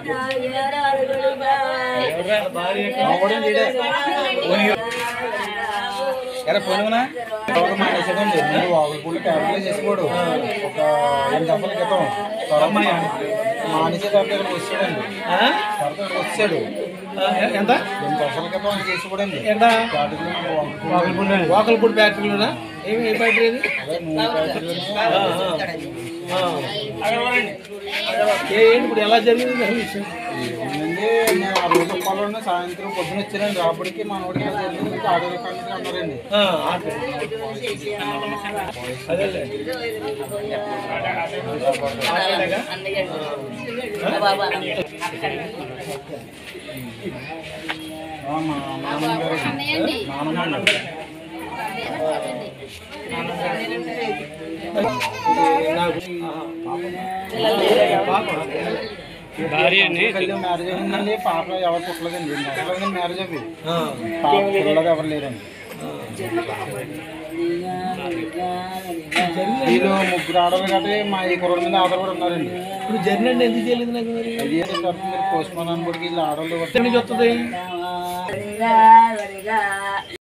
ఎరా పోనునా ఒక మానేసాడండి నేను వాగులపూడి ట్యాబ్లెట్ చేసుకోడు ఒక రెండు దఫల క్రితం తర్వాత మానేసే తర్వాత ఇక్కడ వచ్చాడండి తర్వాత ఇక్కడ వచ్చాడు ఎంత రెండు దఫల క్రితం ఆయన చేసుకోడండి ఎంత వాకల్పూడి ఫ్యాక్టరీలోనా ఏమి ఏ ఫ్యాక్టరీ ఇది ఏ ఏంటి ఇప్పుడు ఎలా జరిగింది అసలు విషయం ఏముందండి నేను ఆ రోజు చెప్పాలంటే సాయంత్రం పొద్దున వచ్చానండి రాబడికి మన వాడికి ఇలా జరిగింది ఇంకా ఆడో రకానికి అన్నారండి ఆ, ఆటో. అదేలే ఆటోలేగా? ఆ, మా నాన్నమ్మ గారు నాన్నమ్మ అండి. నాకు పాప కళ్యాణ్ మ్యారేజ్ అయిందండి పాప ఎవరు పుట్టలేదండి నెలలు మ్యారేజ్ అవి ఆ, పాప పిల్లలు ఎవరు లేరండి వీళ్ళు ముగ్గురు ఆడవాళ్ళు కాబట్టి మా ఈ కుర్రోడి మీద ఆధారపడి ఉన్నారండి ఇప్పుడు జర్నీ అంటే ఎందుకు చేయలేదు నాకు మరి అది ఏంటి సార్ మీరు పోస్ట్ మార్టం కూడా వీళ్ళు ఆడవాళ్ళు ఎక్కడి నుంచి వస్తుంది